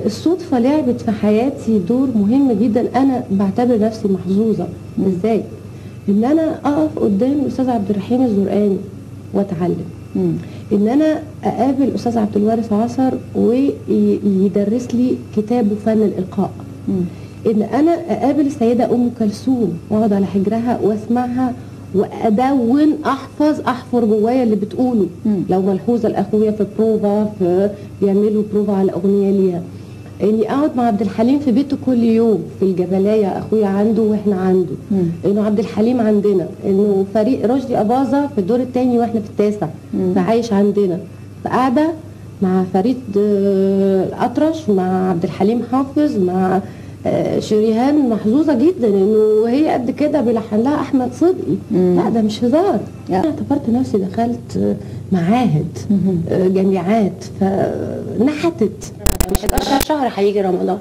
الصدفة لعبت في حياتي دور مهم جدا أنا بعتبر نفسي محظوظة إزاي؟ إن أنا أقف قدام الأستاذ عبد الرحيم الزرقاني وأتعلم مم. إن أنا أقابل الأستاذ عبد الوارث عصر ويدرس لي كتابه فن الإلقاء مم. ان انا اقابل السيده ام كلثوم واقعد على حجرها واسمعها وادون احفظ احفر جوايا اللي بتقوله مم. لو ملحوظه الاخويه في بروفا في بيعملوا بروفا على اغنيه ليها اني اقعد مع عبد الحليم في بيته كل يوم في الجبليه اخويا عنده واحنا عنده مم. انه عبد الحليم عندنا انه فريق رشدي اباظه في الدور الثاني واحنا في التاسع مم. فعايش عندنا فقاعده مع فريد آه، الاطرش مع عبد الحليم حافظ مع آه، شريهان محظوظه جدا انه هي قد كده بيلحن لها احمد صدقي مم. لا ده مش هزار لا. انا اعتبرت نفسي دخلت آه، معاهد مهم. آه، جامعات فنحتت مش 11 شهر هيجي رمضان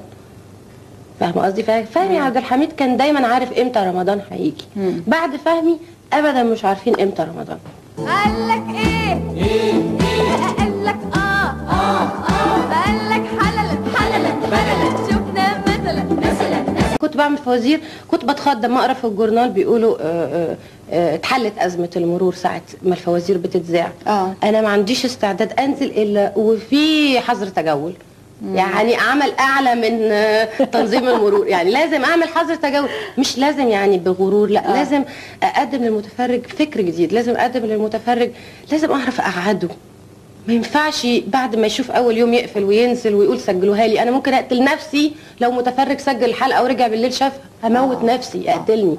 فاهمه قصدي فا- فهمي عبد الحميد كان دايما عارف امتى رمضان هيجي مم. بعد فهمي ابدا مش عارفين امتى رمضان قال لك ايه ايه قال لك اه اه اه قال لك حللت حللت حللت شفنا مثلا مثلا كنت بعمل فوازير كنت بتخض لما اقرا في الجورنال بيقولوا آه، آه، آه، اتحلت ازمه المرور ساعه ما الفوازير بتتذاع اه انا ما عنديش استعداد انزل الا وفي حظر تجول يعني عمل اعلى من آه، تنظيم المرور يعني لازم اعمل حظر تجول مش لازم يعني بغرور لا آه. لازم اقدم للمتفرج فكر جديد لازم اقدم للمتفرج لازم اعرف اقعده ما ينفعش بعد ما يشوف اول يوم يقفل وينزل ويقول سجلوها لي انا ممكن اقتل نفسي لو متفرج سجل الحلقه ورجع بالليل شافها هموت نفسي اقتلني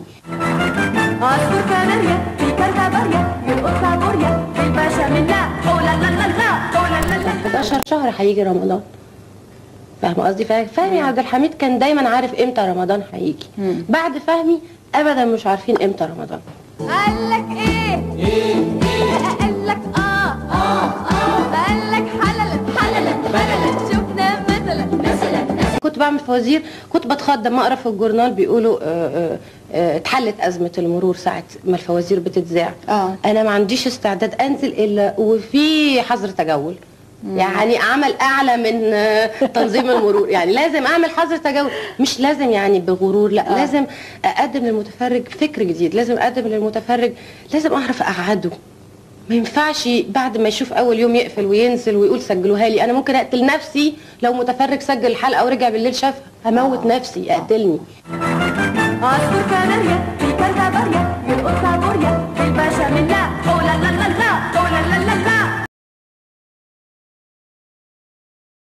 عصفور كناريا في كركباريا يرقص عبوريا في الباشا منا او لا لا لا لا او لا لا لا 11 شهر هيجي رمضان فاهمه قصدي فا- فهمي عبد الحميد كان دايما عارف امتى رمضان هيجي مم. بعد فهمي ابدا مش عارفين امتى رمضان قال لك ايه ايه قال لك اه اه اه قال لك حللت حللت حللت شفنا مثلا مثلا كنت بعمل فوازير كنت بتخض لما اقرا في الجورنال بيقولوا آه، آه، آه، اتحلت ازمه المرور ساعه ما الفوازير بتتذاع اه انا ما عنديش استعداد انزل الا وفي حظر تجول يعني عمل اعلى من آه، تنظيم المرور يعني لازم اعمل حظر تجول مش لازم يعني بغرور لا آه. لازم اقدم للمتفرج فكر جديد لازم اقدم للمتفرج لازم اعرف اقعده ما ينفعش بعد ما يشوف اول يوم يقفل وينزل ويقول سجلوها لي انا ممكن اقتل نفسي لو متفرج سجل الحلقه ورجع بالليل شافها هموت نفسي اقتلني عصفور كناريا في كركباريا يرقص عبوريا في الباشا منا او لا لا لا لا او لا لا لا لا